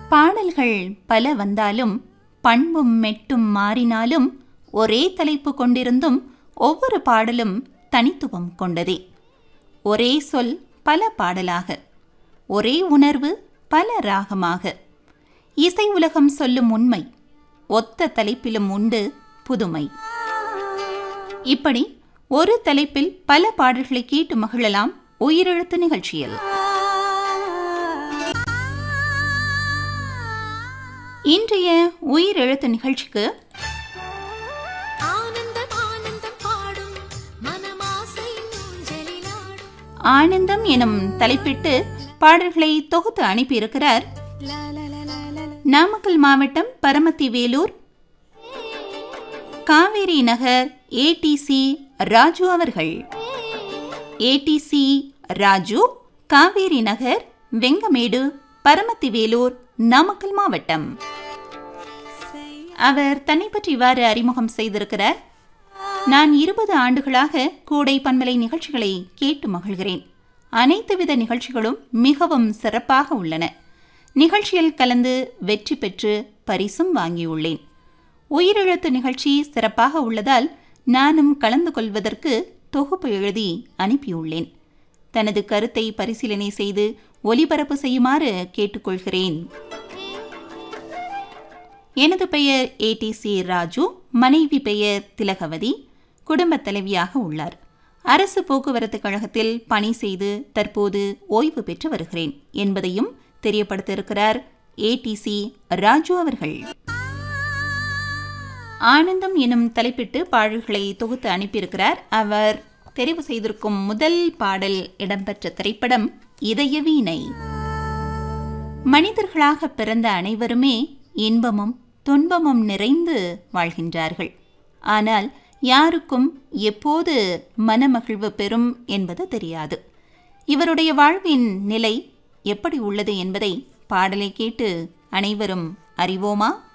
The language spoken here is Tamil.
பாடல்கள் பல வந்தாலும் பண்பும் மெட்டும் மாறினாலும் ஒரே தலைப்பு கொண்டிருந்தும் ஒவ்வொரு பாடலும் தனித்துவம் கொண்டதே ஒரே சொல் பல பாடலாக ஒரே உணர்வு பல ராகமாக இசை உலகம் சொல்லும் உண்மை ஒத்த தலைப்பிலும் உண்டு புதுமை இப்படி ஒரு தலைப்பில் பல பாடல்களை கேட்டு மகிழலாம் உயிரெழுத்து நிகழ்ச்சியில் இன்றைய உயிரெழுத்து நிகழ்ச்சிக்கு ஆனந்தம் ஆனந்தம் பாடும் மனமாசை ஊஞ்சலிலாடும் ஆனந்தம் எனும் தலைப்பிட்டு பாடல்களை தொகுத்து அனுப்பியிருக்கிறார் லா லா லா லா லா லா. நாமக்கல் மாவட்டம் பரமத்தி வேலூர் காவேரி நகர் ஏடிசி ராஜு அவர்கள் ஏடிசி ராஜு காவேரி நகர் வெங்கமேடு பரமத்தி வேலூர் நாமக்கல் மாவட்டம் அவர் தன்னை பற்றி இவ்வாறு அறிமுகம் செய்திருக்கிறார் நான் இருபது ஆண்டுகளாக கூடை பன்மலை நிகழ்ச்சிகளை கேட்டு மகிழ்கிறேன் அனைத்து வித நிகழ்ச்சிகளும் மிகவும் சிறப்பாக உள்ளன நிகழ்ச்சியில் கலந்து வெற்றி பெற்று பரிசும் வாங்கியுள்ளேன் உயிரெழுத்து நிகழ்ச்சி சிறப்பாக உள்ளதால் நானும் கலந்து கொள்வதற்கு தொகுப்பு எழுதி அனுப்பியுள்ளேன் தனது கருத்தை பரிசீலனை செய்து ஒலிபரப்பு செய்யுமாறு கேட்டுக்கொள்கிறேன் எனது பெயர் ஏடிசி ராஜு மனைவி பெயர் திலகவதி குடும்பத் தலைவியாக உள்ளார் அரசு போக்குவரத்து கழகத்தில் பணி செய்து தற்போது ஓய்வு பெற்று வருகிறேன் என்பதையும் தெரியப்படுத்த இருக்கிறார் ஏடிசி ராஜு அவர்கள் ஆனந்தம் எனும் தலைப்பிட்டு பாடல்களை தொகுத்து அனுப்பியிருக்கிறார் அவர் தெரிவு செய்திருக்கும் முதல் பாடல் இடம்பெற்ற திரைப்படம் இதய வீணை மனிதர்களாக பிறந்த அனைவருமே இன்பமும் துன்பமும் நிறைந்து வாழ்கின்றார்கள் ஆனால் யாருக்கும் எப்போது மனமகிழ்வு பெறும் என்பது தெரியாது இவருடைய வாழ்வின் நிலை எப்படி உள்ளது என்பதை பாடலை கேட்டு அனைவரும் அறிவோமா